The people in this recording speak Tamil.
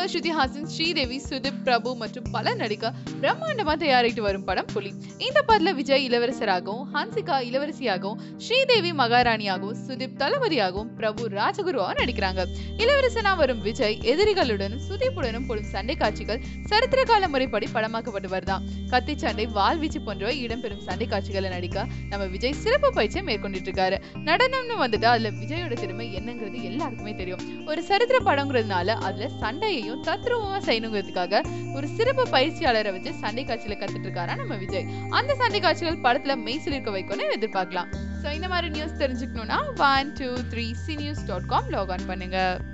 நாயகா ஸ்ருதி ஹாசன் ஸ்ரீதேவி சுதீப் பிரபு மற்றும் பல நடிக்க பிரம்மாண்டமா தயாரிட்டு வரும் படம் புலி இந்த படத்துல விஜய் இளவரசராகவும் ஹன்சிகா இளவரசியாகவும் ஸ்ரீதேவி மகாராணியாகவும் சுதீப் தளபதியாகவும் பிரபு ராஜகுருவாகவும் நடிக்கிறாங்க இளவரசனா வரும் விஜய் எதிரிகளுடனும் சுதீப்புடனும் போடும் சண்டை காட்சிகள் சரித்திர கால முறைப்படி படமாக்கப்பட்டு வருதாம் கத்தி சண்டை வாள்வீச்சு போன்றவை இடம்பெறும் சண்டை காட்சிகளை நடிக்க நம்ம விஜய் சிறப்பு பயிற்சியை மேற்கொண்டுட்டு இருக்காரு நடனம்னு வந்துட்டு அதுல விஜயோட திறமை என்னங்கிறது எல்லாருக்குமே தெரியும் ஒரு சரித்திர படங்கிறதுனால அதுல சண்டையையும் தத்ரூபமா செய்யணுங்கிறதுக்காக ஒரு சிறப்பு பயிற்சியாளரை வச்சு சண்டை காட்சியில கத்துட்டு இருக்காரா நம்ம விஜய் அந்த சண்டை காட்சிகள் படத்துல மெய்சில் இருக்க வைக்கணும்னு எதிர்பார்க்கலாம் ஸோ இந்த மாதிரி நியூஸ் தெரிஞ்சுக்கணும்னா one two three C news dot com log on பண்ணுங்க